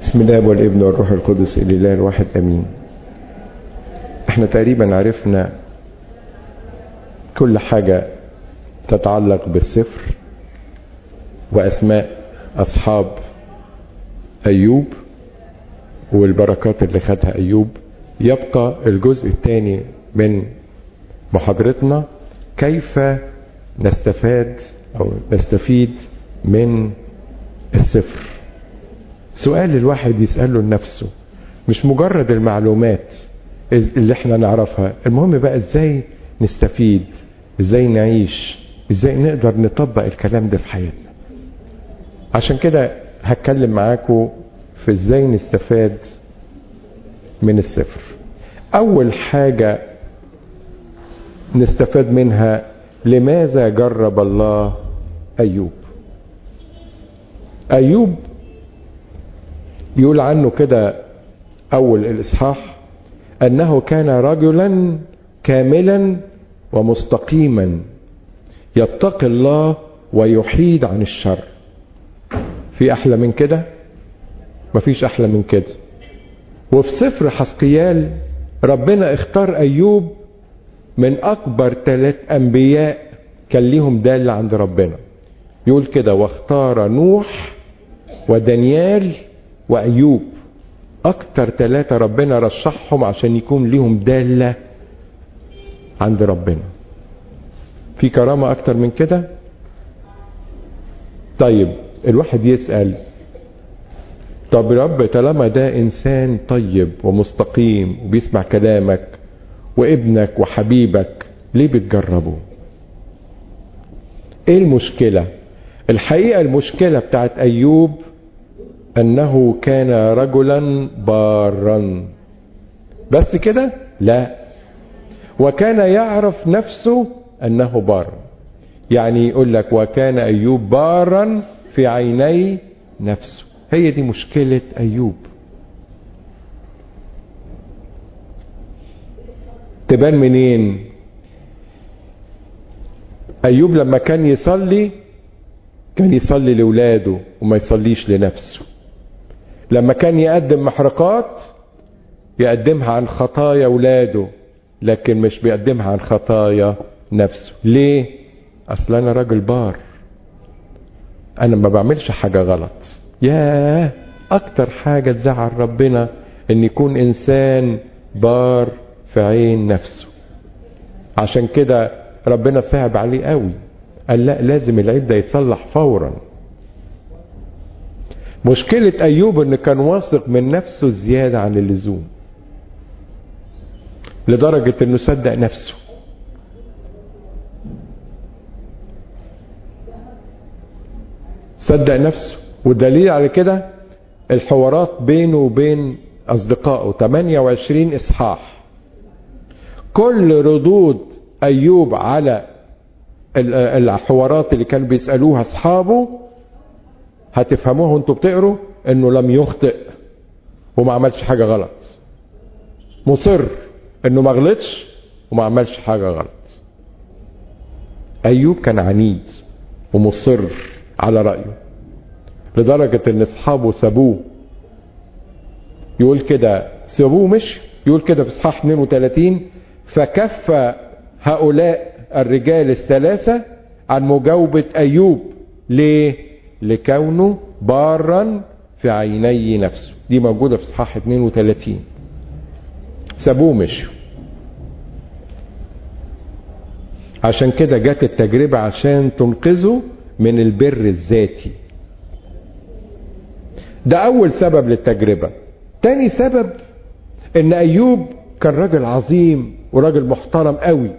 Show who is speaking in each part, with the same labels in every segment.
Speaker 1: بسم الله والابن والروح القدس الاله الواحد امين احنا تقريبا عرفنا كل حاجة تتعلق بالسفر واسماء اصحاب ايوب والبركات اللي خدها ايوب يبقى الجزء الثاني من محاضرتنا كيف نستفاد او نستفيد من السفر سؤال الواحد يسأله لنفسه مش مجرد المعلومات اللي احنا نعرفها المهم بقى ازاي نستفيد ازاي نعيش ازاي نقدر نطبق الكلام ده في حياتنا عشان كده هتكلم معاكم في ازاي نستفاد من السفر اول حاجة نستفاد منها لماذا جرب الله ايوب ايوب يقول عنه كده اول الاصحاح انه كان رجلا كاملا ومستقيما يتقي الله ويحيد عن الشر في احلى من كده مفيش احلى من كده وفي سفر حسقيال ربنا اختار ايوب من اكبر ثلاث انبياء كان ليهم دالة عند ربنا يقول كده واختار نوح ودانيال وايوب اكتر ثلاثة ربنا رشحهم عشان يكون ليهم دالة عند ربنا في كرامة اكتر من كده طيب الواحد يسأل طب رب طالما ده انسان طيب ومستقيم وبيسمع كلامك وابنك وحبيبك ليه بتجربه ايه المشكلة الحقيقة المشكلة بتاعت ايوب انه كان رجلا بارا بس كده لا وكان يعرف نفسه انه بار يعني يقول لك وكان ايوب بارا في عيني نفسه هي دي مشكلة ايوب تبان منين ايوب لما كان يصلي كان يصلي لاولاده وما يصليش لنفسه لما كان يقدم محرقات يقدمها عن خطايا اولاده لكن مش بيقدمها عن خطايا نفسه ليه اصل انا راجل بار انا ما بعملش حاجة غلط ياه اكتر حاجة تزعل ربنا ان يكون انسان بار في عين نفسه عشان كده ربنا صعب عليه قوي قال لا لازم العيب ده يتصلح فورا مشكلة أيوب إن كان واثق من نفسه زيادة عن اللزوم لدرجة إنه صدق نفسه صدق نفسه والدليل على كده الحوارات بينه وبين أصدقائه 28 إصحاح كل ردود أيوب على الحوارات اللي كان بيسألوها أصحابه هتفهموها وانتوا بتقروا انه لم يخطئ وما عملش حاجة غلط مصر انه ما غلطش وما عملش حاجة غلط ايوب كان عنيد ومصر على رأيه لدرجة ان اصحابه سابوه يقول كده سابوه مش يقول كده في اصحاح 32 فكف هؤلاء الرجال الثلاثة عن مجاوبة ايوب ليه لكونه بارا في عيني نفسه دي موجودة في صحاح 32 سابوه مشوا عشان كده جت التجربة عشان تنقذه من البر الذاتي ده أول سبب للتجربة تاني سبب إن أيوب كان راجل عظيم وراجل محترم قوي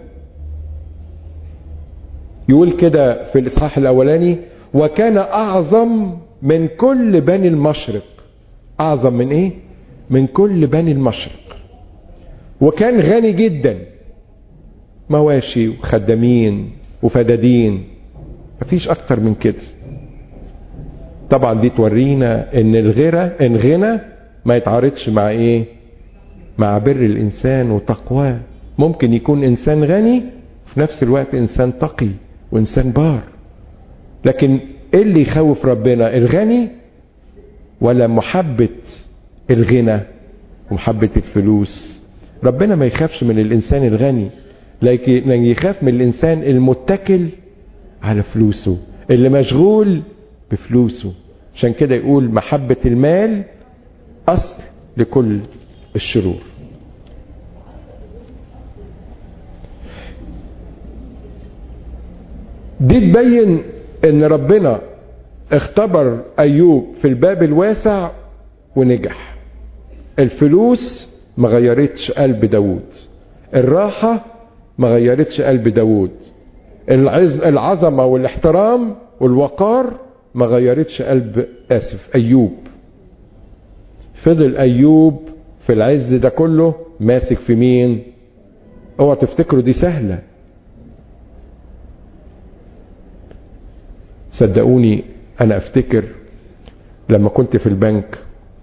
Speaker 1: يقول كده في الإصحاح الأولاني وكان اعظم من كل بني المشرق اعظم من ايه من كل بني المشرق وكان غني جدا مواشي وخدامين وفدادين مفيش اكتر من كده طبعا دي تورينا ان الغنى الغنى ما يتعارضش مع ايه مع بر الانسان وتقواه ممكن يكون انسان غني في نفس الوقت انسان تقي وانسان بار لكن ايه اللي يخوف ربنا الغني ولا محبة الغنى ومحبة الفلوس ربنا ما يخافش من الإنسان الغني لكن يخاف من الإنسان المتكل على فلوسه اللي مشغول بفلوسه عشان كده يقول محبة المال أصل لكل الشرور دي تبين ان ربنا اختبر ايوب في الباب الواسع ونجح الفلوس ما غيرتش قلب داود الراحة ما غيرتش قلب داود العظمة والاحترام والوقار ما غيرتش قلب اسف ايوب فضل ايوب في العز ده كله ماسك في مين اوعى تفتكروا دي سهله صدقوني انا افتكر لما كنت في البنك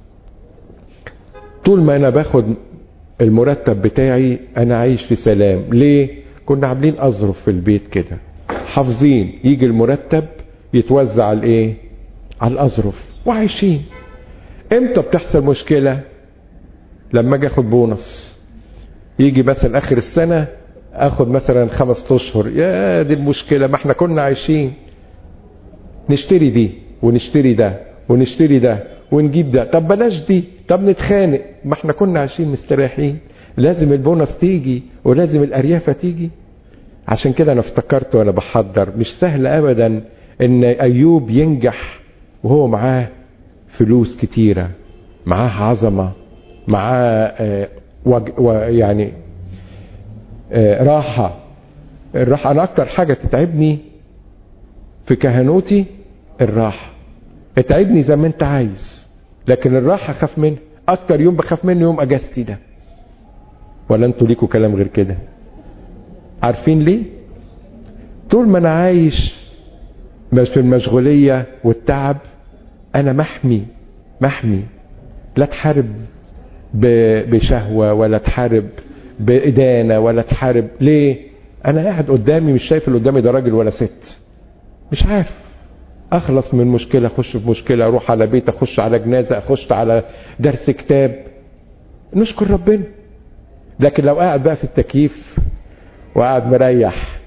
Speaker 1: طول ما انا باخد المرتب بتاعي انا عايش في سلام ليه كنا عاملين اظرف في البيت كده حافظين يجي المرتب يتوزع على الايه على الاظرف وعايشين امتى بتحصل مشكله لما اجي اخد بونص يجي مثلا اخر السنه اخد مثلا خمس اشهر يا دي المشكله ما احنا كنا عايشين نشتري دي ونشتري ده ونشتري ده ونجيب ده طب بلاش دي طب نتخانق ما احنا كنا عايشين مستريحين لازم البونص تيجي ولازم الاريافه تيجي عشان كده انا افتكرت وانا بحضر مش سهل ابدا ان ايوب ينجح وهو معاه فلوس كتيره معاه عظمه معاه آه وج... يعني آه راحه الراحه انا اكتر حاجه تتعبني في كهنوتي الراحة اتعبني زي ما انت عايز لكن الراحة خاف منها اكتر يوم بخاف منه يوم اجازتي ده ولا انتوا ليكوا كلام غير كده عارفين ليه طول ما انا عايش في المشغولية والتعب انا محمي محمي لا تحارب بشهوة ولا تحارب بإدانة ولا تحارب ليه انا قاعد قدامي مش شايف اللي قدامي ده راجل ولا ست مش عارف اخلص من مشكلة اخش في مشكلة اروح على بيت اخش على جنازة اخش على درس كتاب نشكر ربنا لكن لو قاعد بقى في التكييف وقاعد مريح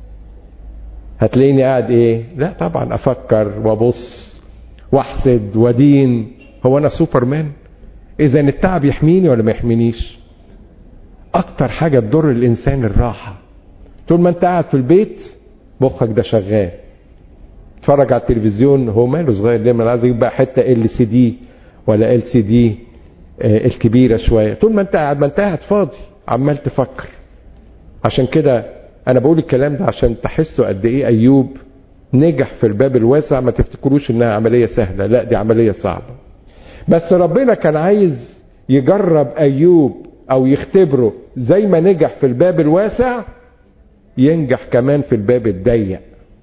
Speaker 1: هتلاقيني قاعد ايه لا طبعا افكر وابص واحسد ودين هو انا سوبرمان اذا التعب يحميني ولا ما يحمينيش اكتر حاجة تضر الانسان الراحة طول ما انت قاعد في البيت مخك ده شغال اتفرج على التلفزيون هو ماله صغير ليه ما عايز يجيب بقى حته ال سي دي ولا ال سي دي الكبيره شويه طول ما انت قاعد ما انت قاعد فاضي عمال تفكر عشان كده انا بقول الكلام ده عشان تحسوا قد ايه ايوب نجح في الباب الواسع ما تفتكروش انها عمليه سهله لا دي عمليه صعبه بس ربنا كان عايز يجرب ايوب او يختبره زي ما نجح في الباب الواسع ينجح كمان في الباب الضيق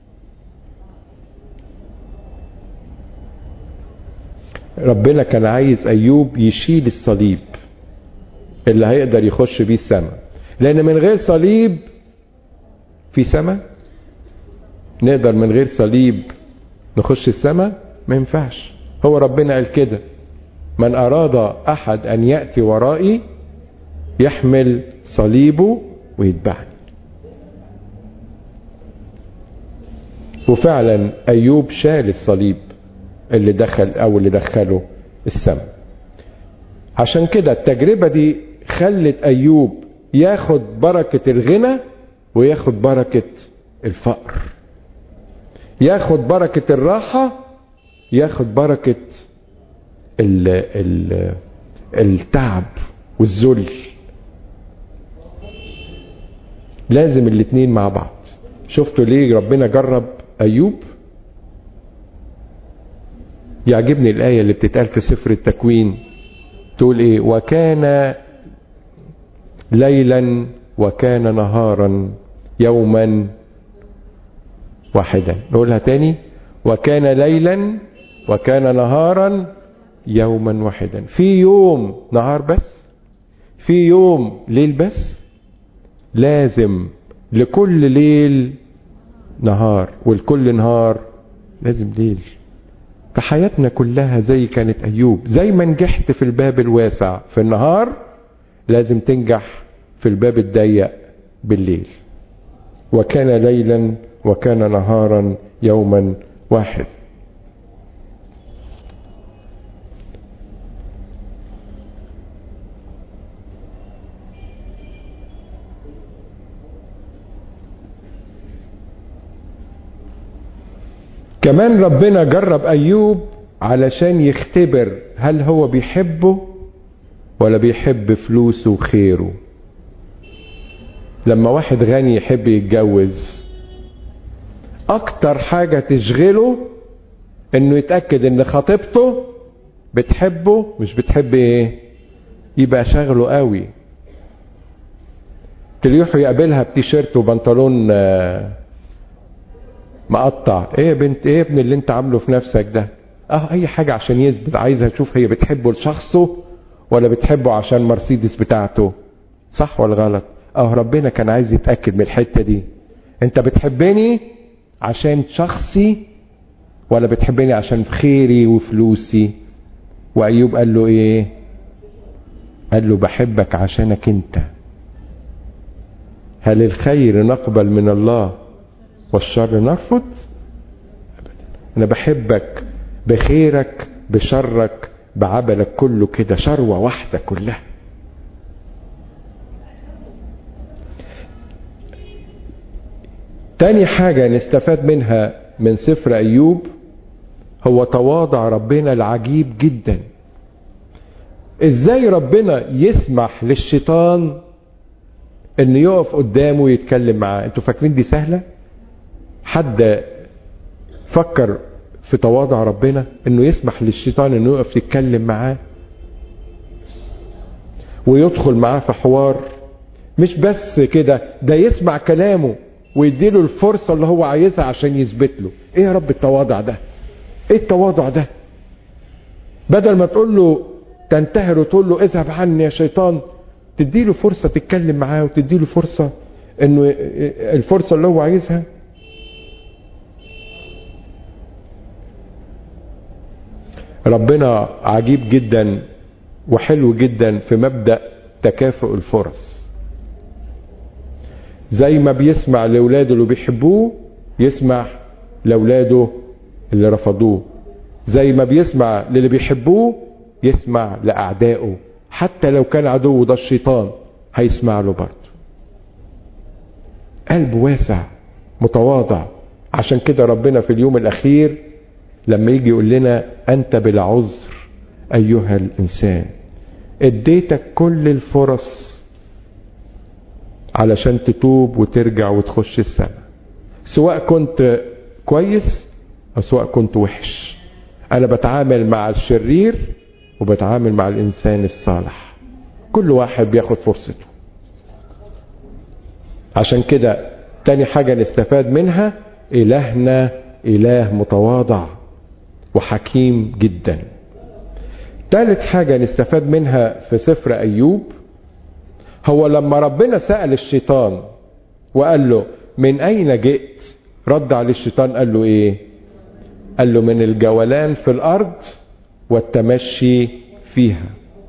Speaker 1: ربنا كان عايز ايوب يشيل الصليب اللي هيقدر يخش بيه السماء لان من غير صليب في سماء نقدر من غير صليب نخش السماء ما ينفعش هو ربنا قال كده من اراد احد ان ياتي ورائي يحمل صليبه ويتبعني وفعلا ايوب شال الصليب اللي دخل او اللي دخله السماء عشان كده التجربة دي خلت ايوب ياخد بركة الغنى وياخد بركة الفقر ياخد بركة الراحة ياخد بركة ال ال التعب والذل لازم الاتنين مع بعض شفتوا ليه ربنا جرب ايوب يعجبني الآية اللي بتتقال في سفر التكوين تقول ايه وكان ليلا وكان نهارا يوما واحدا نقولها تاني وكان ليلا وكان نهارا يوما واحدا في يوم نهار بس في يوم ليل بس لازم لكل ليل نهار ولكل نهار لازم ليل في حياتنا كلها زي كانت أيوب زي ما نجحت في الباب الواسع في النهار لازم تنجح في الباب الضيق بالليل وكان ليلا وكان نهارا يوما واحد كمان ربنا جرب ايوب علشان يختبر هل هو بيحبه ولا بيحب فلوسه وخيره لما واحد غني يحب يتجوز اكتر حاجة تشغله انه يتأكد ان خطيبته بتحبه مش بتحب ايه يبقى شغله قوي تليحوا يقابلها بتيشيرت وبنطلون مقطع ايه يا بنت ايه يا ابن اللي انت عامله في نفسك ده اه اي حاجة عشان يثبت عايزها تشوف هي بتحبه لشخصه ولا بتحبه عشان مرسيدس بتاعته صح ولا غلط اه ربنا كان عايز يتأكد من الحتة دي انت بتحبني عشان شخصي ولا بتحبني عشان خيري وفلوسي وايوب قال له ايه قال له بحبك عشانك انت هل الخير نقبل من الله والشر نرفض انا بحبك بخيرك بشرك بعبلك كله كده شروة واحدة كلها تاني حاجة نستفاد منها من سفر أيوب هو تواضع ربنا العجيب جدا ازاي ربنا يسمح للشيطان انه يقف قدامه ويتكلم معاه انتوا فاكرين دي سهلة حد فكر في تواضع ربنا انه يسمح للشيطان انه يقف يتكلم معاه ويدخل معاه في حوار مش بس كده ده يسمع كلامه ويديله الفرصة اللي هو عايزها عشان يثبت له ايه يا رب التواضع ده ايه التواضع ده بدل ما تقول له تنتهر وتقول له اذهب عني يا شيطان تديله فرصة تتكلم معاه وتديله فرصة انه الفرصة اللي هو عايزها ربنا عجيب جدا وحلو جدا في مبدأ تكافؤ الفرص زي ما بيسمع لأولاده اللي بيحبوه يسمع لأولاده اللي رفضوه زي ما بيسمع للي بيحبوه يسمع لأعدائه حتى لو كان عدوه ده الشيطان هيسمع له برضه قلب واسع متواضع عشان كده ربنا في اليوم الأخير لما يجي يقول لنا أنت بلا عذر أيها الإنسان اديتك كل الفرص علشان تتوب وترجع وتخش السماء سواء كنت كويس أو سواء كنت وحش أنا بتعامل مع الشرير وبتعامل مع الإنسان الصالح كل واحد بياخد فرصته عشان كده تاني حاجة نستفاد منها إلهنا إله متواضع وحكيم جدا ثالث حاجة نستفاد منها في سفر أيوب هو لما ربنا سأل الشيطان وقال له من أين جئت رد عليه الشيطان قال له إيه قال له من الجولان في الأرض والتمشي فيها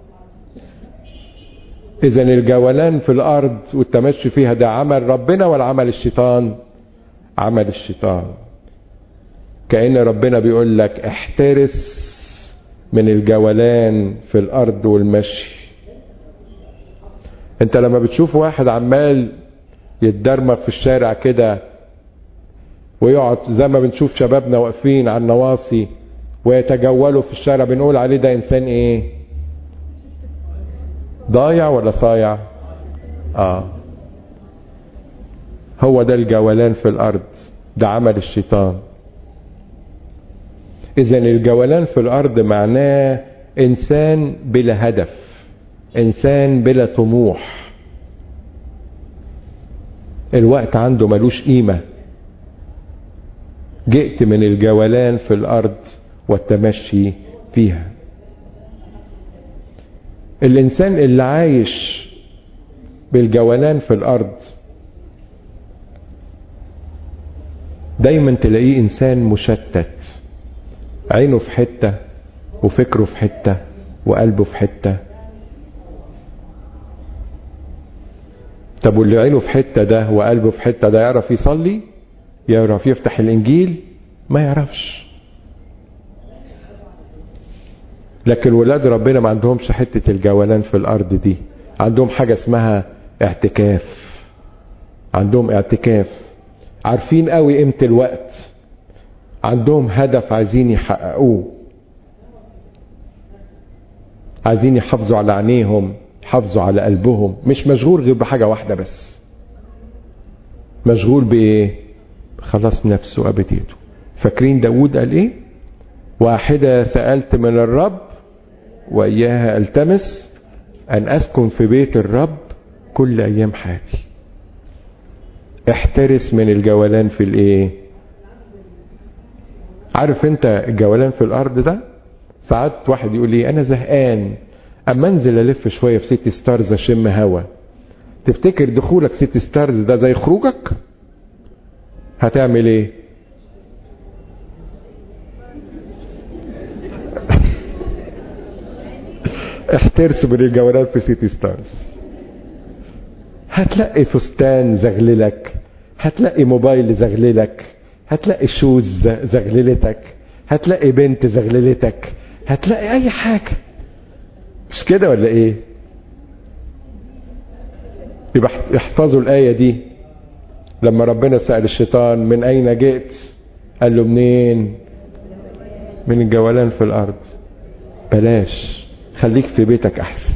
Speaker 1: إذا الجولان في الأرض والتمشي فيها ده عمل ربنا ولا عمل الشيطان عمل الشيطان كأن ربنا بيقول لك احترس من الجولان في الأرض والمشي انت لما بتشوف واحد عمال يتدرمغ في الشارع كده ويقعد زي ما بنشوف شبابنا واقفين على النواصي ويتجولوا في الشارع بنقول عليه ده انسان ايه ضايع ولا صايع اه هو ده الجولان في الارض ده عمل الشيطان اذا الجولان في الارض معناه انسان بلا هدف انسان بلا طموح الوقت عنده ملوش قيمة جئت من الجولان في الارض والتمشي فيها الانسان اللي عايش بالجولان في الارض دايما تلاقيه انسان مشتت عينه في حتة وفكره في حتة وقلبه في حتة طب واللي عينه في حتة ده وقلبه في حتة ده يعرف يصلي يعرف يفتح الانجيل ما يعرفش لكن ولاد ربنا ما عندهمش حتة الجولان في الارض دي عندهم حاجة اسمها اعتكاف عندهم اعتكاف عارفين قوي قيمة الوقت عندهم هدف عايزين يحققوه عايزين يحافظوا على عينيهم يحافظوا على قلبهم مش مشغول غير بحاجة واحدة بس مشغول بايه خلاص نفسه أبديته فاكرين داود قال ايه واحدة سألت من الرب وإياها التمس أن أسكن في بيت الرب كل أيام حياتي احترس من الجولان في الايه عارف انت الجولان في الارض ده ساعات واحد يقول لي انا زهقان اما انزل الف شويه في سيتي ستارز اشم هوا تفتكر دخولك سيتي ستارز ده زي خروجك هتعمل ايه احترس من الجولان في سيتي ستارز هتلاقي فستان زغللك هتلاقي موبايل زغللك هتلاقي شوز زغللتك هتلاقي بنت زغللتك هتلاقي اي حاجة مش كده ولا ايه يبقى احفظوا الآية دي لما ربنا سأل الشيطان من أين جئت قال له منين من الجولان في الأرض بلاش خليك في بيتك أحسن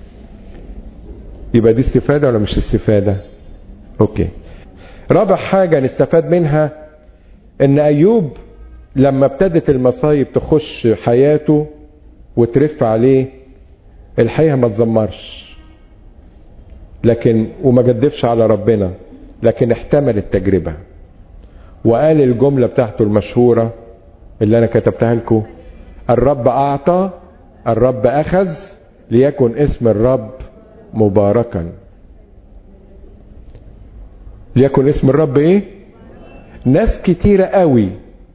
Speaker 1: يبقى دي استفادة ولا مش استفادة اوكي رابع حاجة نستفاد منها ان ايوب لما ابتدت المصايب تخش حياته وترف عليه الحقيقة ما تزمرش لكن وما جدفش على ربنا لكن احتمل التجربة وقال الجملة بتاعته المشهورة اللي انا كتبتها لكم الرب اعطى الرب اخذ ليكن اسم الرب مباركا ليكن اسم الرب ايه ناس كتيرة قوي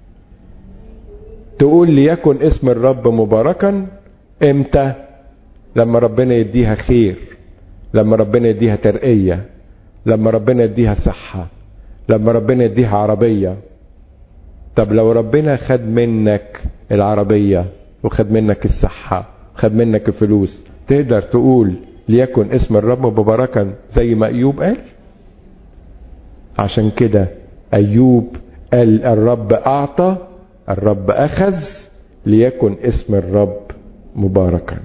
Speaker 1: تقول ليكن اسم الرب مباركا امتى لما ربنا يديها خير لما ربنا يديها ترقية لما ربنا يديها صحة لما ربنا يديها عربية طب لو ربنا خد منك العربية وخد منك الصحة وخد منك الفلوس تقدر تقول ليكن اسم الرب مباركا زي ما ايوب قال عشان كده ايوب قال الرب اعطى الرب اخذ ليكن اسم الرب مباركا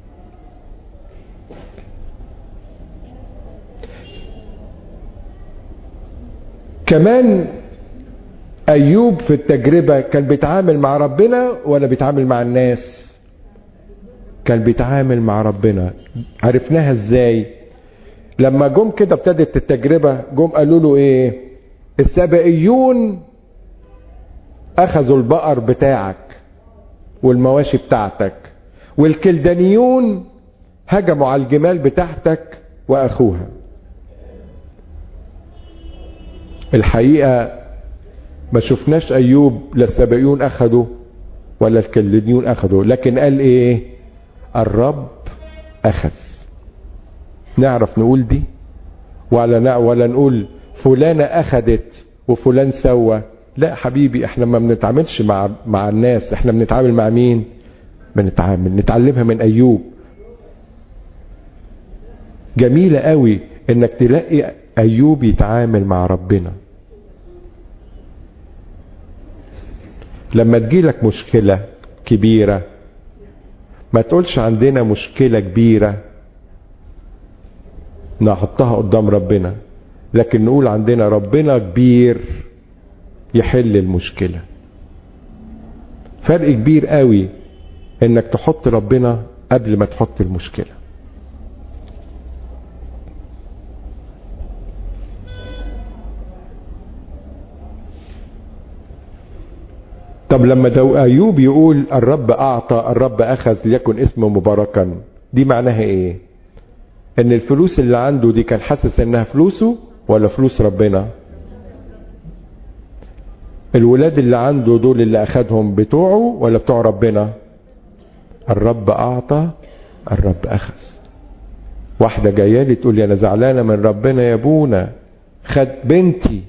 Speaker 1: كمان ايوب في التجربة كان بيتعامل مع ربنا ولا بيتعامل مع الناس كان بيتعامل مع ربنا عرفناها ازاي لما جم كده ابتدت التجربة جم قالوا له ايه السبائيون اخذوا البقر بتاعك والمواشي بتاعتك والكلدانيون هجموا على الجمال بتاعتك واخوها الحقيقة ما شفناش ايوب لا السبائيون اخذوا ولا الكلدانيون اخذوا لكن قال ايه الرب اخذ نعرف نقول دي ولا ولا نقول فلانة اخذت وفلان سوى لا حبيبي احنا ما بنتعاملش مع مع الناس احنا بنتعامل مع مين بنتعامل نتعلمها من ايوب جميلة قوي انك تلاقي ايوب يتعامل مع ربنا لما تجيلك مشكلة كبيرة ما تقولش عندنا مشكلة كبيرة نحطها قدام ربنا لكن نقول عندنا ربنا كبير يحل المشكلة فرق كبير قوي انك تحط ربنا قبل ما تحط المشكلة طب لما دو ايوب يقول الرب اعطى الرب اخذ ليكن اسمه مباركا دي معناها ايه ان الفلوس اللي عنده دي كان حاسس انها فلوسه ولا فلوس ربنا الولاد اللي عنده دول اللي اخدهم بتوعه ولا بتوع ربنا الرب اعطى الرب اخذ واحده جايه لي تقول لي انا زعلانه من ربنا يا ابونا خد بنتي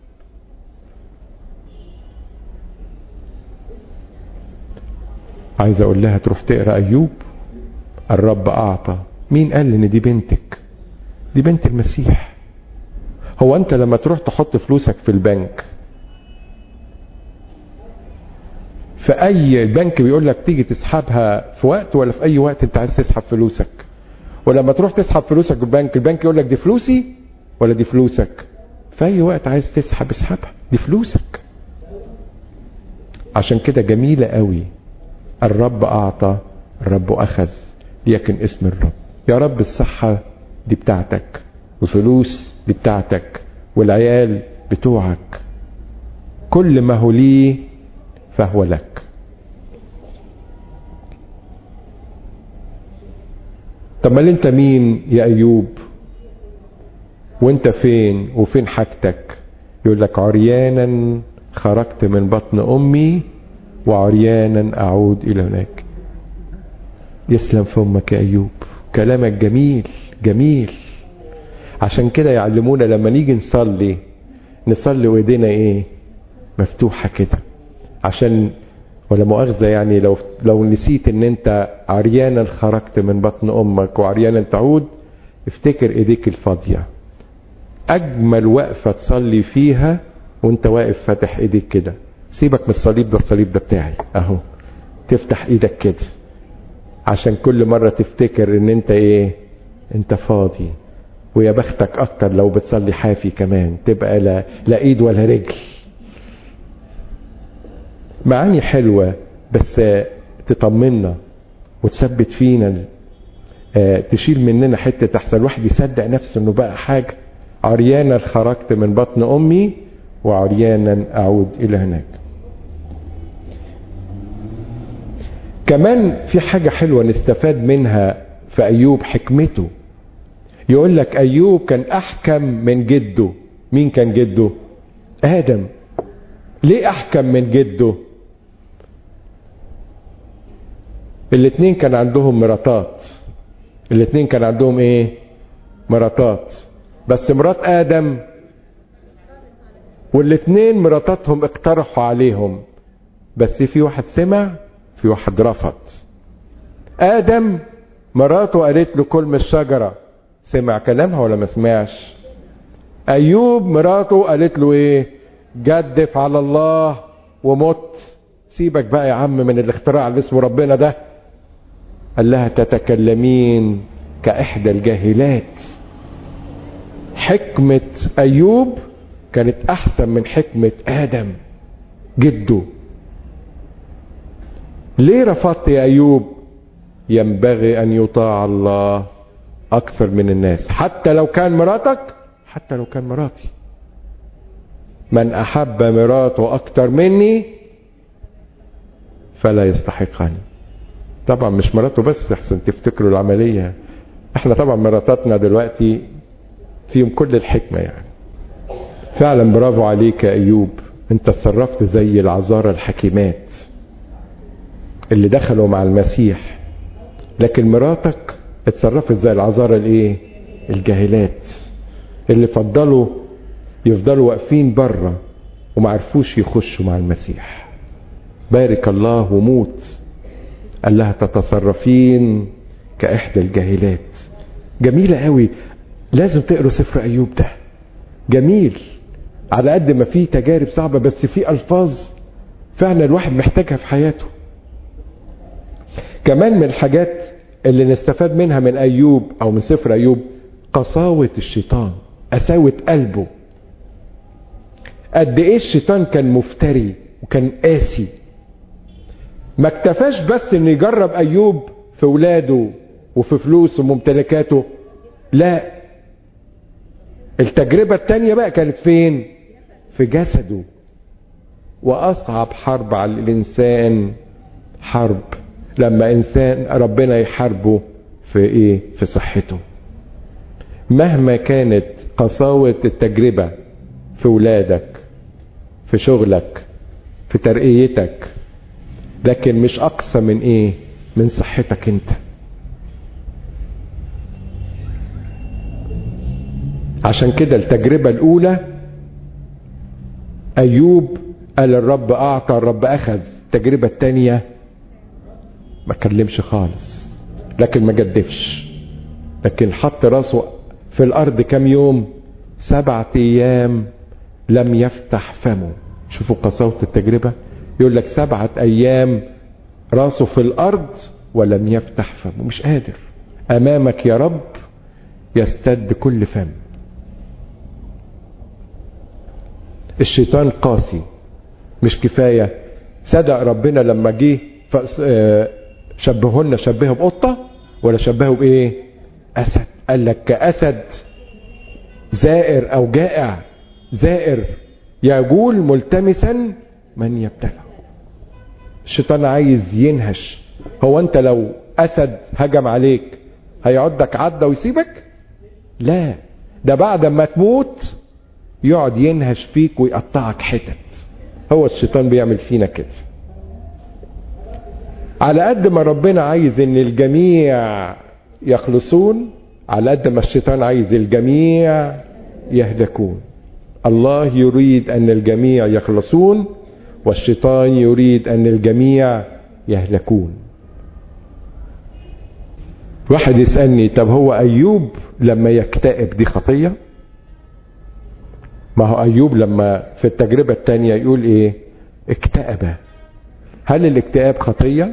Speaker 1: عايز اقول لها تروح تقرا ايوب الرب اعطى مين قال ان دي بنتك دي بنت المسيح هو انت لما تروح تحط فلوسك في البنك في اي بنك بيقول لك تيجي تسحبها في وقت ولا في اي وقت انت عايز تسحب فلوسك ولما تروح تسحب فلوسك في البنك البنك يقول لك دي فلوسي ولا دي فلوسك في اي وقت عايز تسحب اسحبها دي فلوسك عشان كده جميلة قوي الرب اعطى الرب اخذ ليكن اسم الرب يا رب الصحة دي بتاعتك وفلوس دي بتاعتك والعيال بتوعك كل ما هو ليه فهو لك طب ما انت مين يا ايوب وانت فين وفين حاجتك يقول لك عريانا خرجت من بطن امي وعريانا اعود الى هناك يسلم فمك يا ايوب كلامك جميل جميل عشان كده يعلمونا لما نيجي نصلي نصلي وايدينا ايه مفتوحه كده عشان ولا مؤاخذة يعني لو لو نسيت ان انت عريانا خرجت من بطن امك وعريانا تعود افتكر ايديك الفاضية اجمل وقفة تصلي فيها وانت واقف فاتح ايديك كده سيبك من الصليب ده الصليب ده بتاعي اهو تفتح ايدك كده عشان كل مرة تفتكر ان انت ايه انت فاضي ويا بختك اكتر لو بتصلي حافي كمان تبقى لا, لا ايد ولا رجل معاني حلوة بس تطمنا وتثبت فينا تشيل مننا حتة احسن الواحد يصدق نفسه انه بقى حاجة عريانا خرجت من بطن امي وعريانا اعود الى هناك كمان في حاجة حلوة نستفاد منها في ايوب حكمته يقول لك ايوب كان احكم من جده مين كان جده ادم ليه احكم من جده الاتنين كان عندهم مراتات الاتنين كان عندهم ايه مراتات بس مرات ادم والاتنين مراتاتهم اقترحوا عليهم بس في واحد سمع في واحد رفض ادم مراته قالت له كل من الشجرة سمع كلامها ولا ما سمعش ايوب مراته قالت له ايه جدف على الله ومت سيبك بقى يا عم من الاختراع اللي اسمه ربنا ده قال لها تتكلمين كإحدى الجاهلات حكمة أيوب كانت أحسن من حكمة آدم جده ليه رفضت يا أيوب ينبغي أن يطاع الله أكثر من الناس حتى لو كان مراتك حتى لو كان مراتي من أحب مراته أكثر مني فلا يستحقني طبعا مش مراته بس احسن تفتكروا العملية احنا طبعا مراتاتنا دلوقتي فيهم كل الحكمة يعني فعلا برافو عليك يا ايوب انت اتصرفت زي العذارى الحكيمات اللي دخلوا مع المسيح لكن مراتك اتصرفت زي العذارى الايه الجاهلات اللي فضلوا يفضلوا واقفين بره وما عرفوش يخشوا مع المسيح بارك الله وموت قال لها تتصرفين كإحدى الجاهلات جميلة قوي لازم تقروا سفر أيوب ده جميل على قد ما فيه تجارب صعبة بس فيه ألفاظ فعلا الواحد محتاجها في حياته كمان من الحاجات اللي نستفاد منها من أيوب أو من سفر أيوب قساوة الشيطان قساوة قلبه قد إيه الشيطان كان مفتري وكان قاسي ما اكتفاش بس ان يجرب ايوب في ولاده وفي فلوسه وممتلكاته لا التجربة التانية بقى كانت فين في جسده واصعب حرب على الانسان حرب لما انسان ربنا يحاربه في ايه في صحته مهما كانت قساوة التجربة في ولادك في شغلك في ترقيتك لكن مش اقصى من ايه من صحتك انت عشان كده التجربة الاولى ايوب قال الرب اعطى الرب اخذ التجربة التانية ما كلمش خالص لكن ما جدفش لكن حط راسه في الارض كم يوم سبعة ايام لم يفتح فمه شوفوا قساوة التجربة يقول لك سبعة ايام راسه في الارض ولم يفتح فمه مش قادر امامك يا رب يستد كل فم الشيطان قاسي مش كفاية صدق ربنا لما جه شبهه لنا شبهه بقطة ولا شبهه بايه اسد قال لك كاسد زائر او جائع زائر يجول ملتمسا من يبتلعه الشيطان عايز ينهش هو انت لو اسد هجم عليك هيعدك عدة ويسيبك لا ده بعد ما تموت يقعد ينهش فيك ويقطعك حتت هو الشيطان بيعمل فينا كده على قد ما ربنا عايز ان الجميع يخلصون على قد ما الشيطان عايز الجميع يهلكون الله يريد ان الجميع يخلصون والشيطان يريد ان الجميع يهلكون واحد يسألني طب هو ايوب لما يكتئب دي خطية ما هو ايوب لما في التجربة التانية يقول ايه اكتئب هل الاكتئاب خطية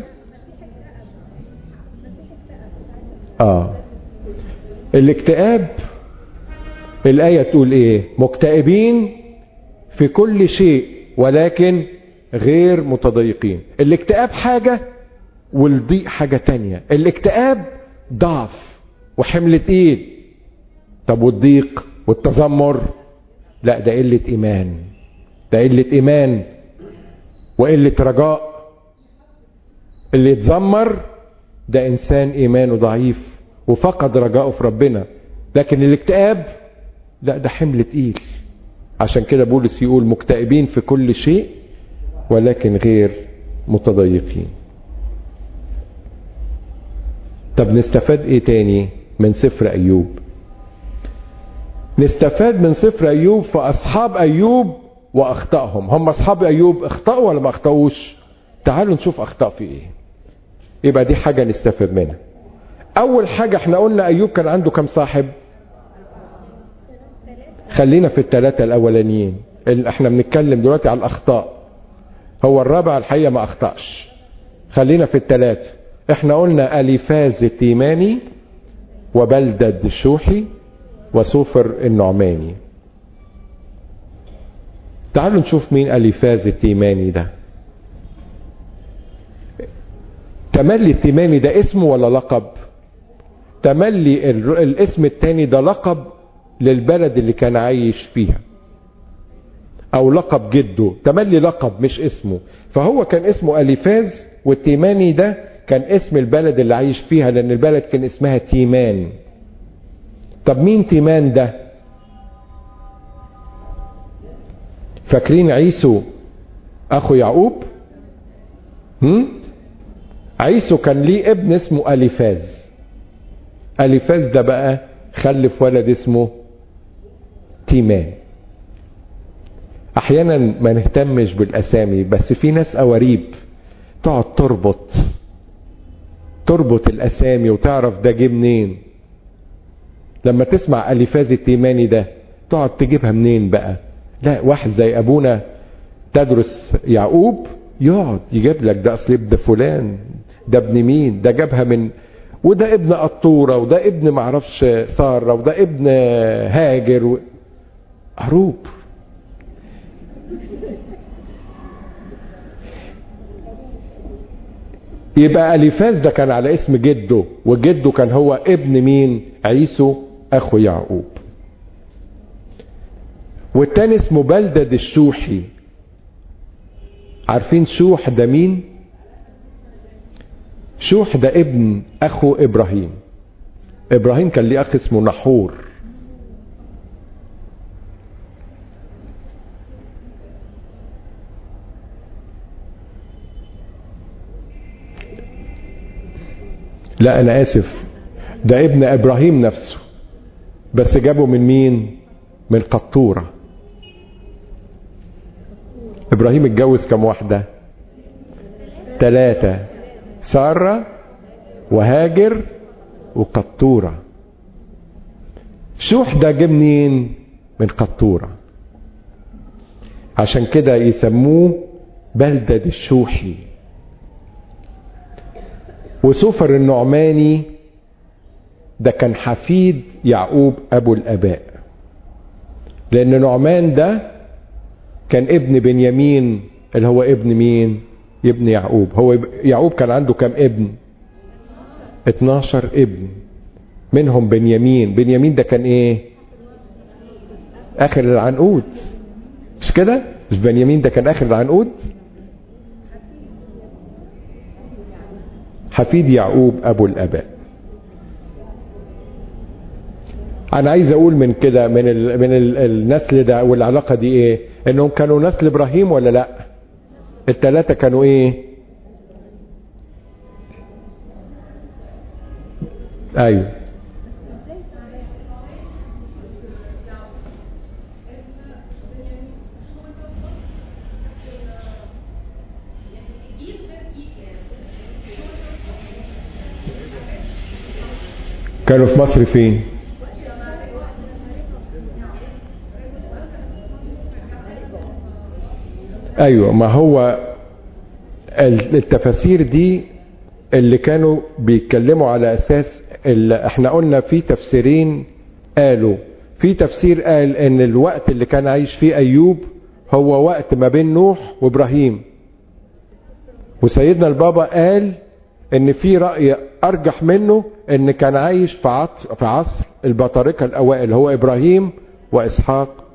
Speaker 1: اه الاكتئاب الآية تقول ايه مكتئبين في كل شيء ولكن غير متضايقين الاكتئاب حاجة والضيق حاجة تانية الاكتئاب ضعف وحمل تقيل طب والضيق والتذمر لا ده قلة ايمان ده قلة ايمان وقلة رجاء اللي يتذمر ده انسان ايمانه ضعيف وفقد رجاءه في ربنا لكن الاكتئاب لا ده حمل تقيل عشان كده بولس يقول مكتئبين في كل شيء ولكن غير متضايقين طب نستفاد ايه تاني من سفر ايوب نستفاد من سفر ايوب في اصحاب ايوب واخطائهم هم اصحاب ايوب اخطأوا ولا ما اخطأوش تعالوا نشوف اخطاء في ايه يبقى دي حاجة نستفاد منها اول حاجة احنا قلنا ايوب كان عنده كم صاحب خلينا في الثلاثة الاولانيين احنا بنتكلم دلوقتي على الاخطاء هو الرابع الحقيقة ما اخطأش خلينا في الثلاثة احنا قلنا اليفاز التيماني وبلدد الشوحي وسوفر النعماني تعالوا نشوف مين اليفاز التيماني ده تملي التيماني ده اسمه ولا لقب تملي الاسم التاني ده لقب للبلد اللي كان عايش فيها او لقب جده تملي لقب مش اسمه فهو كان اسمه اليفاز والتيماني ده كان اسم البلد اللي عايش فيها لان البلد كان اسمها تيمان طب مين تيمان ده فاكرين عيسو اخو يعقوب هم؟ عيسو كان ليه ابن اسمه اليفاز اليفاز ده بقى خلف ولد اسمه تيمان احيانا ما نهتمش بالاسامي بس في ناس قواريب تقعد تربط تربط الاسامي وتعرف ده جه منين لما تسمع اليفاز التيماني ده تقعد تجيبها منين بقى لا واحد زي ابونا تدرس يعقوب يقعد يجيب لك ده اصل ابن فلان ده ابن مين ده جابها من وده ابن قطورة وده ابن معرفش سارة وده ابن هاجر و... هروب يبقى اليفاز ده كان على اسم جده وجده كان هو ابن مين عيسو اخو يعقوب والتاني اسمه بلدد الشوحي عارفين شوح ده مين شوح ده ابن اخو ابراهيم ابراهيم كان ليه اخ اسمه نحور لا انا اسف ده ابن ابراهيم نفسه بس جابه من مين من قطورة ابراهيم اتجوز كم واحدة ثلاثة سارة وهاجر وقطورة شوح ده جه منين من قطورة عشان كده يسموه بلدة الشوحي وسفر النعماني ده كان حفيد يعقوب ابو الاباء لان نعمان ده كان ابن بنيامين اللي هو ابن مين ابن يعقوب هو يعقوب كان عنده كام ابن 12 ابن منهم بنيامين بنيامين ده كان ايه اخر العنقود مش كده مش بنيامين ده كان اخر العنقود حفيد يعقوب ابو الاباء انا عايز اقول من كده من ال من ال النسل ده والعلاقه دي ايه انهم كانوا نسل ابراهيم ولا لا الثلاثه كانوا ايه ايوه كانوا في مصر فين ايوه ما هو التفاسير دي اللي كانوا بيتكلموا على اساس اللي احنا قلنا في تفسيرين قالوا في تفسير قال ان الوقت اللي كان عايش فيه ايوب هو وقت ما بين نوح وابراهيم وسيدنا البابا قال ان في رأي ارجح منه ان كان عايش في عصر, في عصر البطاركة الاوائل هو ابراهيم واسحاق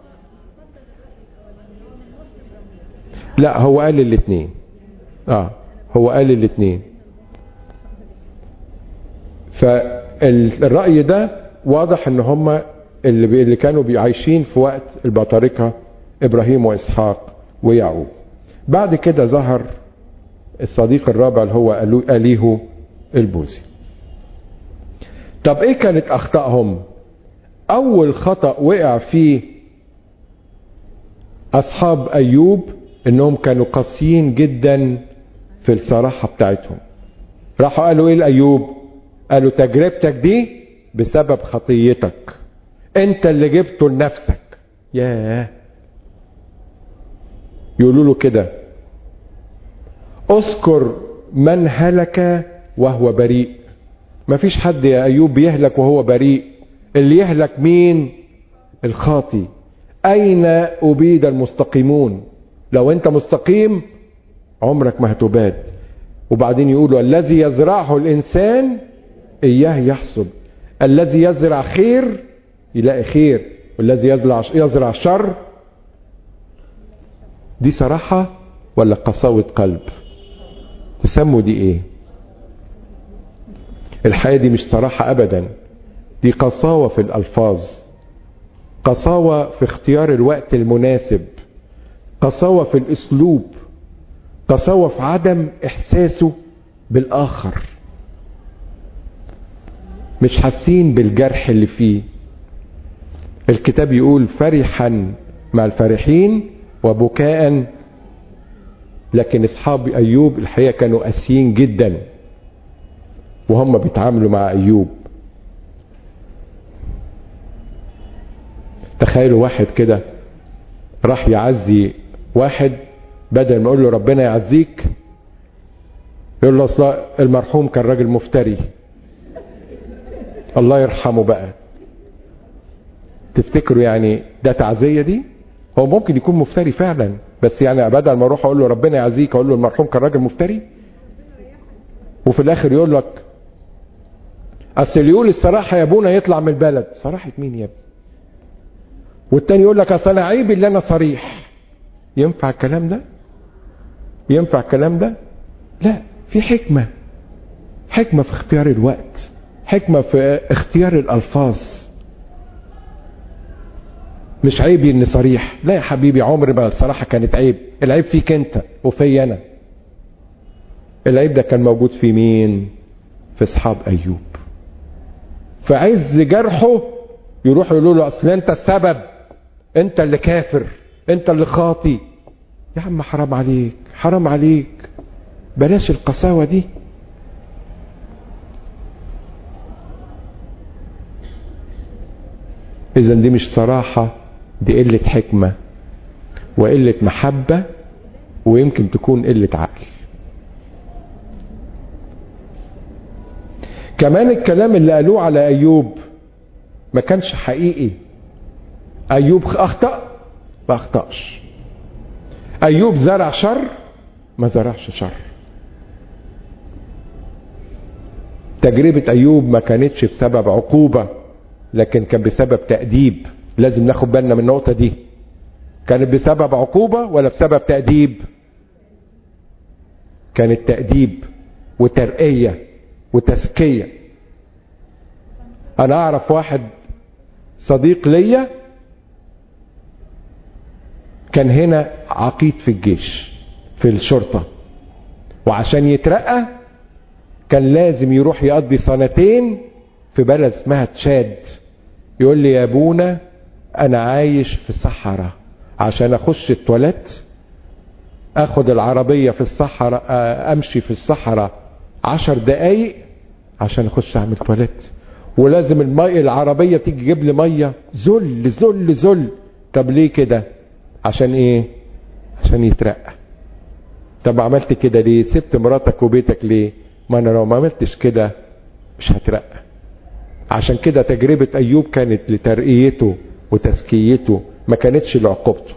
Speaker 1: لا هو قال الاثنين اه هو قال الاثنين فالرأي ده واضح ان هم اللي, اللي كانوا عايشين في وقت البطاركة ابراهيم واسحاق ويعقوب بعد كده ظهر الصديق الرابع اللي هو أليهو البوذي طب ايه كانت اخطائهم اول خطأ وقع فيه اصحاب ايوب انهم كانوا قاسيين جدا في الصراحة بتاعتهم راحوا قالوا ايه لايوب قالوا تجربتك دي بسبب خطيتك انت اللي جبته لنفسك ياه يقولوا له كده اذكر من هلك وهو بريء مفيش حد يا ايوب بيهلك وهو بريء اللي يهلك مين الخاطي اين ابيد المستقيمون لو انت مستقيم عمرك ما هتباد وبعدين يقولوا الذي يزرعه الانسان اياه يحصد الذي يزرع خير يلاقي خير والذي يزرع يزرع شر دي صراحه ولا قساوه قلب تسموا دي ايه الحياة دي مش صراحة ابدا دي قساوة في الالفاظ قساوة في اختيار الوقت المناسب قساوة في الاسلوب قساوة في عدم احساسه بالاخر مش حاسين بالجرح اللي فيه الكتاب يقول فرحا مع الفرحين وبكاء لكن اصحاب ايوب الحقيقه كانوا قاسيين جدا وهم بيتعاملوا مع ايوب تخيلوا واحد كده راح يعزي واحد بدل ما يقول له ربنا يعزيك يقول له اصل المرحوم كان راجل مفتري الله يرحمه بقى تفتكروا يعني ده تعزيه دي هو ممكن يكون مفتري فعلا بس يعني بدل ما اروح اقول له ربنا يعزيك اقول له المرحوم كان راجل مفتري وفي الاخر يقول لك اصل اللي يقول الصراحه يا ابونا يطلع من البلد صراحه مين يا ابني والتاني يقول لك اصل انا عيب اللي انا صريح ينفع الكلام ده ينفع الكلام ده لا في حكمه حكمه في اختيار الوقت حكمه في اختيار الالفاظ مش عيبي اني صريح لا يا حبيبي عمري ما الصراحه كانت عيب العيب فيك انت وفي انا العيب ده كان موجود في مين في اصحاب ايوب في عز جرحه يروحوا يقولوا له اصل انت السبب انت اللي كافر انت اللي خاطي يا عم حرام عليك حرام عليك بلاش القساوة دي اذا دي مش صراحة دي قلة حكمة وقلة محبة ويمكن تكون قلة عقل كمان الكلام اللي قالوه على ايوب ما كانش حقيقي ايوب اخطأ ما اخطأش ايوب زرع شر ما زرعش شر تجربة ايوب ما كانتش بسبب عقوبة لكن كان بسبب تأديب لازم ناخد بالنا من النقطة دي كانت بسبب عقوبة ولا بسبب تأديب كانت تأديب وترقية وتزكية انا اعرف واحد صديق ليا كان هنا عقيد في الجيش في الشرطة وعشان يترقى كان لازم يروح يقضي سنتين في بلد اسمها تشاد يقول لي يا ابونا انا عايش في الصحراء عشان اخش التواليت اخد العربية في الصحراء امشي في الصحراء عشر دقايق عشان اخش اعمل تواليت ولازم المي العربية تيجي تجيب لي مية زل زل زل طب ليه كده عشان ايه عشان يترقى طب عملت كده ليه سبت مراتك وبيتك ليه ما انا لو ما عملتش كده مش هترقى عشان كده تجربة ايوب كانت لترقيته وتزكيته ما كانتش لعقوبته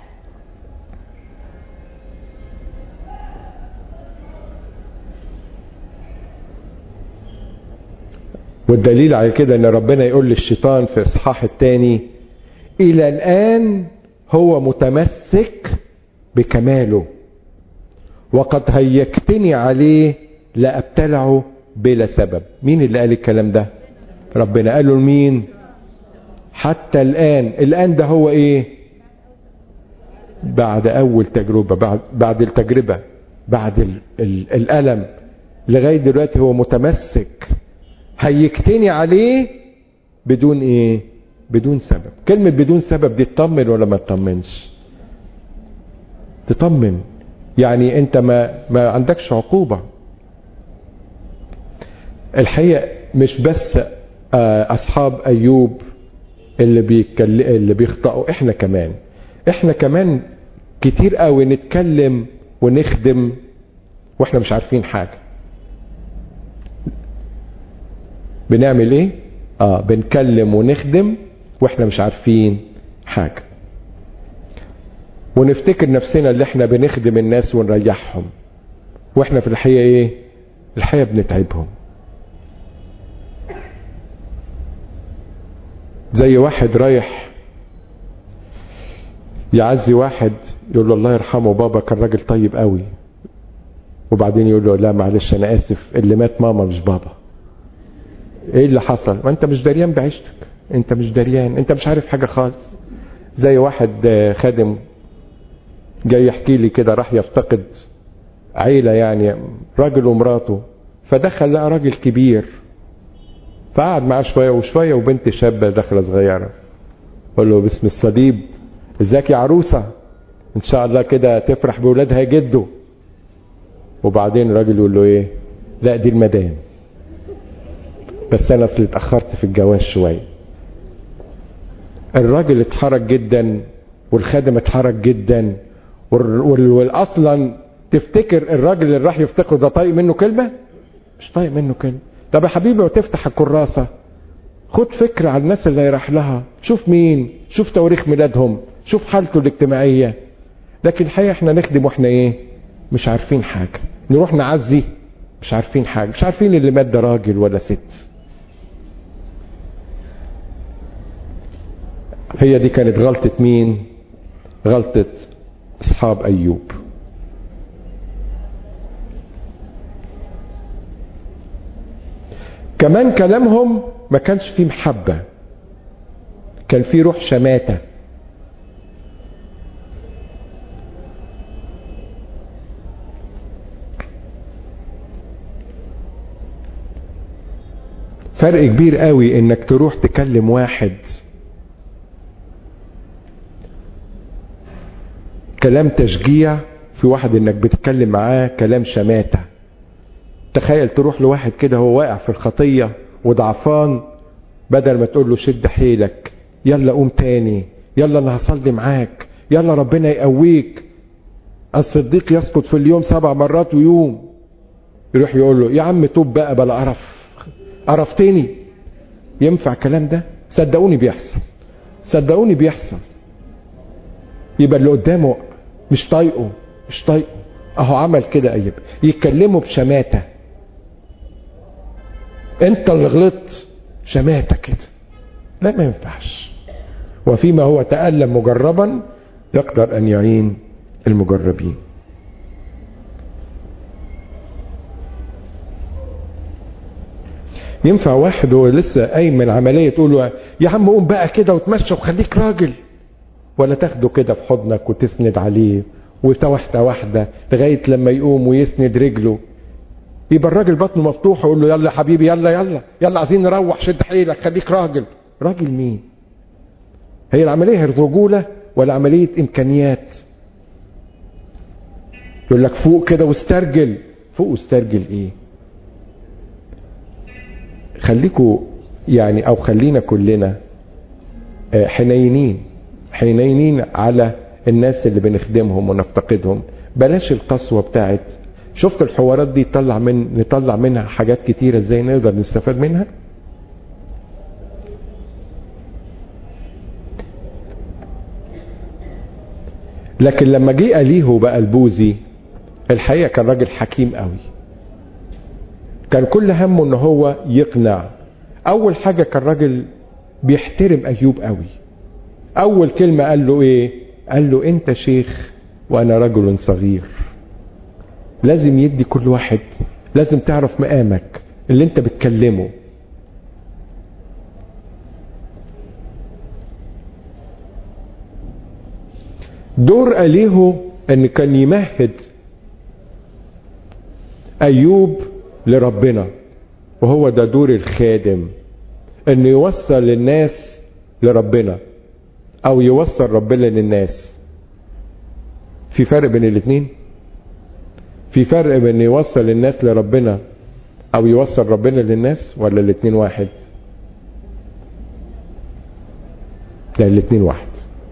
Speaker 1: والدليل على كده ان ربنا يقول للشيطان في اصحاح الثاني الى الان هو متمسك بكماله وقد هيكتني عليه لابتلعه بلا سبب مين اللي قال الكلام ده ربنا قاله لمين حتى الان الان ده هو ايه بعد اول تجربه بعد بعد التجربه بعد ال ال الالم لغايه دلوقتي هو متمسك هيكتني عليه بدون ايه بدون سبب كلمة بدون سبب دي تطمن ولا ما تطمنش تطمن يعني انت ما ما عندكش عقوبة الحقيقة مش بس اصحاب ايوب اللي بيتكلم اللي بيخطئوا احنا كمان احنا كمان كتير قوي نتكلم ونخدم واحنا مش عارفين حاجه بنعمل ايه اه بنكلم ونخدم واحنا مش عارفين حاجة ونفتكر نفسنا اللي احنا بنخدم الناس ونريحهم واحنا في الحقيقة ايه الحقيقة بنتعبهم زي واحد رايح يعزي واحد يقول له الله يرحمه بابا كان راجل طيب قوي وبعدين يقول له لا معلش انا اسف اللي مات ماما مش بابا ايه اللي حصل ما انت مش دريان بعيشتك انت مش دريان انت مش عارف حاجة خالص زي واحد خادم جاي يحكي لي كده راح يفتقد عيلة يعني راجل ومراته فدخل لقى راجل كبير فقعد معاه شوية وشوية وبنت شابة داخلة صغيرة قال له باسم الصليب ازيك يا عروسة ان شاء الله كده تفرح بولادها جده وبعدين الراجل يقول له ايه لا دي المدام بس انا اصل اتاخرت في الجواز شويه الراجل اتحرك جدا والخادم اتحرك جدا والاصلا تفتكر الراجل اللي راح يفتقد ده طايق منه كلمه مش طايق منه كلمه طب يا حبيبي وتفتح الكراسه خد فكرة على الناس اللي رايح لها شوف مين شوف تواريخ ميلادهم شوف حالته الاجتماعية لكن الحقيقة احنا نخدم واحنا ايه مش عارفين حاجة نروح نعزي مش عارفين حاجة مش عارفين اللي مات ده راجل ولا ست هي دي كانت غلطة مين غلطة اصحاب ايوب كمان كلامهم ما كانش فيه محبة كان فيه روح شماتة فرق كبير قوي انك تروح تكلم واحد كلام تشجيع في واحد انك بتتكلم معاه كلام شماتة تخيل تروح لواحد كده هو واقع في الخطية وضعفان بدل ما تقول له شد حيلك يلا قوم تاني يلا انا هصلي معاك يلا ربنا يقويك الصديق يسقط في اليوم سبع مرات ويوم يروح يقول له يا عم توب بقى بلا قرف قرفتني ينفع الكلام ده صدقوني بيحصل صدقوني بيحصل يبقى اللي قدامه مش طايقه مش طايقه اهو عمل كده ايب يتكلموا بشماتة انت اللي غلطت شماتة كده لا ما ينفعش وفيما هو تألم مجربا يقدر ان يعين المجربين ينفع واحد هو لسه قايم من عملية تقول له يا عم قوم بقى كده وتمشى وخليك راجل ولا تاخده كده في حضنك وتسند عليه واحدة واحدة لغاية لما يقوم ويسند رجله يبقى الراجل بطنه مفتوح ويقول له يلا يا حبيبي يلا يلا يلا عايزين نروح شد حيلك خليك راجل راجل مين هي العملية رجولة ولا عملية إمكانيات يقول لك فوق كده واسترجل فوق واسترجل ايه خليكوا يعني او خلينا كلنا حنينين حنينين على الناس اللي بنخدمهم ونفتقدهم بلاش القسوة بتاعت شفت الحوارات دي نطلع من نطلع منها حاجات كتيرة ازاي نقدر نستفاد منها لكن لما جه أليه بقى البوذي الحقيقة كان راجل حكيم قوي كان كل همه ان هو يقنع اول حاجة كان راجل بيحترم ايوب قوي اول كلمة قال له ايه قال له انت شيخ وانا رجل صغير لازم يدي كل واحد لازم تعرف مقامك اللي انت بتكلمه دور أليه ان كان يمهد ايوب لربنا وهو ده دور الخادم انه يوصل الناس لربنا او يوصل ربنا للناس في فرق بين الاثنين في فرق بين يوصل الناس لربنا او يوصل ربنا للناس ولا الاثنين واحد لا الاثنين واحد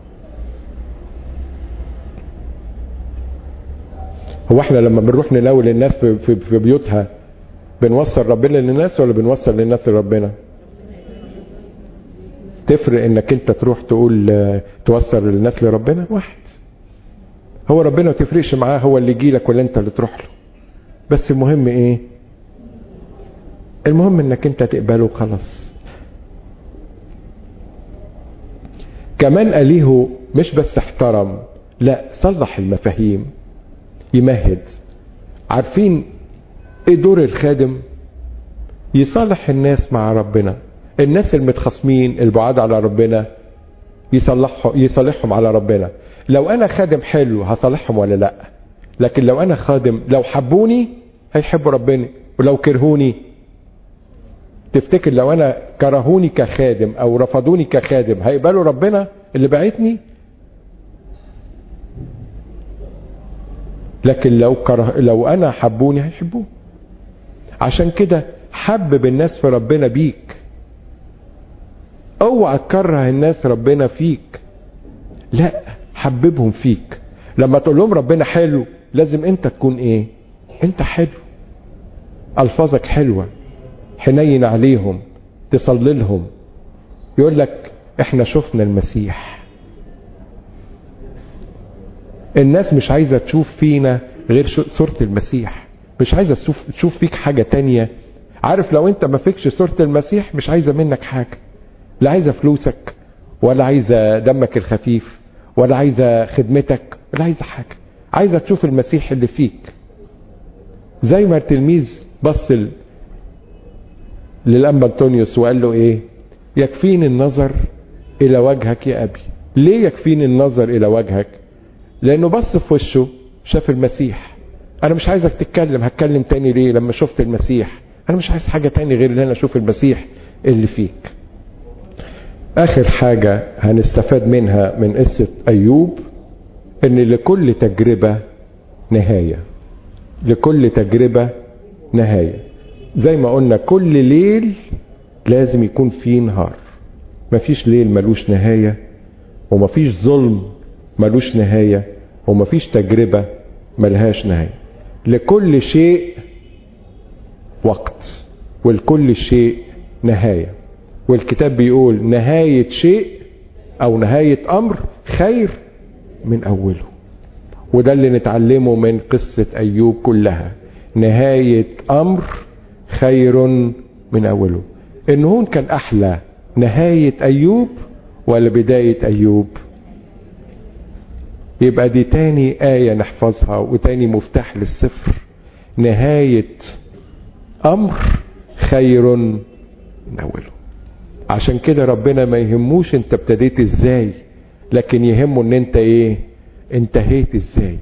Speaker 1: هو احنا لما بنروح نناول الناس في, في, في بيوتها بنوصل ربنا للناس ولا بنوصل للناس لربنا تفرق انك انت تروح تقول توصل الناس لربنا واحد هو ربنا ما تفرقش معاه هو اللي يجي لك ولا انت اللي تروح له بس المهم ايه المهم انك انت تقبله خلاص كمان أليه مش بس احترم لا صلح المفاهيم يمهد عارفين ايه دور الخادم يصالح الناس مع ربنا الناس المتخاصمين البعاد على ربنا يصلحهم يصالحهم على ربنا لو انا خادم حلو هصالحهم ولا لا لكن لو انا خادم لو حبوني هيحبوا ربنا ولو كرهوني تفتكر لو انا كرهوني كخادم او رفضوني كخادم هيقبلوا ربنا اللي بعتني لكن لو كره لو انا حبوني هيحبوه عشان كده حبب الناس في ربنا بيك اوعى تكره الناس ربنا فيك لا حببهم فيك لما تقول لهم ربنا حلو لازم انت تكون ايه انت حلو الفاظك حلوه حنين عليهم تصلي لهم يقول لك احنا شفنا المسيح الناس مش عايزة تشوف فينا غير صورة المسيح مش عايزة تشوف, تشوف فيك حاجة تانية عارف لو انت ما فيكش صورة المسيح مش عايزة منك حاجة لا عايزة فلوسك ولا عايزة دمك الخفيف ولا عايزة خدمتك ولا عايزة حاجة عايزة تشوف المسيح اللي فيك زي ما التلميذ بص للأنبا أنطونيوس وقال له ايه يكفيني النظر الى وجهك يا ابي ليه يكفيني النظر الى وجهك لانه بص في وشه شاف المسيح انا مش عايزك تتكلم هتكلم تاني ليه لما شفت المسيح انا مش عايز حاجة تاني غير ان انا اشوف المسيح اللي فيك اخر حاجة هنستفاد منها من قصة ايوب ان لكل تجربة نهاية لكل تجربة نهاية زي ما قلنا كل ليل لازم يكون فيه نهار مفيش ليل ملوش نهاية ومفيش ظلم ملوش نهاية ومفيش تجربة ملهاش نهاية لكل شيء وقت ولكل شيء نهاية والكتاب بيقول نهاية شيء او نهاية امر خير من اوله وده اللي نتعلمه من قصة ايوب كلها نهاية امر خير من اوله النهون كان احلى نهاية ايوب ولا بداية ايوب يبقى دي تاني آية نحفظها وتاني مفتاح للسفر نهاية أمر خير من أوله عشان كده ربنا ما يهموش انت ابتديت ازاي لكن يهمه ان انت ايه انتهيت ازاي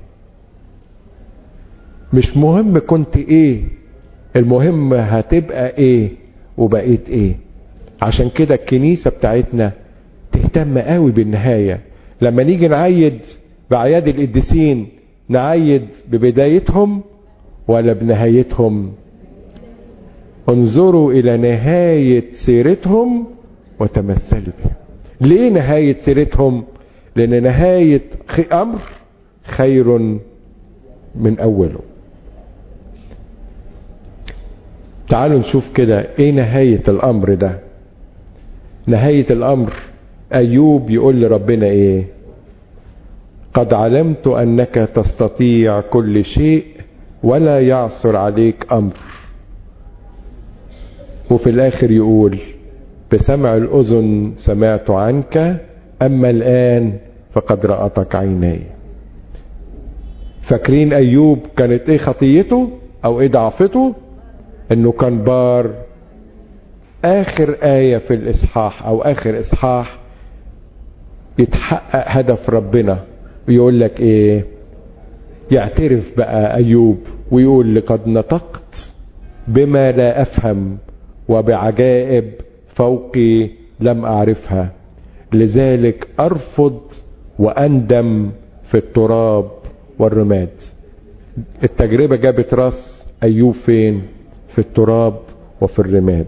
Speaker 1: مش مهم كنت ايه المهم هتبقى ايه وبقيت ايه عشان كده الكنيسة بتاعتنا تهتم قوي بالنهاية لما نيجي نعيد بأعياد القديسين نعيد ببدايتهم ولا بنهايتهم انظروا الى نهاية سيرتهم وتمثلوا بها ليه نهاية سيرتهم لان نهاية امر خير من اوله تعالوا نشوف كده ايه نهاية الامر ده نهاية الامر ايوب يقول لربنا ايه قد علمت انك تستطيع كل شيء ولا يعثر عليك امر وفي الاخر يقول بسمع الاذن سمعت عنك اما الان فقد رأتك عيناي فاكرين ايوب كانت ايه خطيته او ايه ضعفته انه كان بار اخر آية في الاصحاح او اخر اصحاح يتحقق هدف ربنا ويقول لك ايه يعترف بقى ايوب ويقول لقد نطقت بما لا افهم وبعجائب فوقي لم اعرفها لذلك ارفض واندم في التراب والرماد التجربة جابت راس ايوب فين في التراب وفي الرماد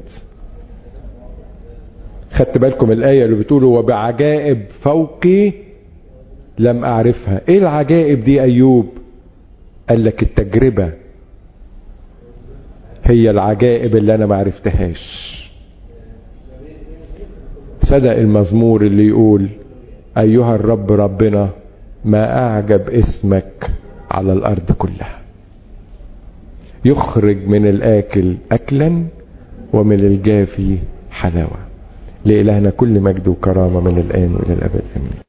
Speaker 1: خدت بالكم الآية اللي بتقولوا وبعجائب فوقي لم أعرفها إيه العجائب دي أيوب قال لك التجربة هي العجائب اللي أنا ما عرفتهاش صدق المزمور اللي يقول أيها الرب ربنا ما أعجب اسمك على الأرض كلها يخرج من الآكل أكلا ومن الجافي حلاوة لإلهنا كل مجد وكرامة من الآن وإلى الأبد آمين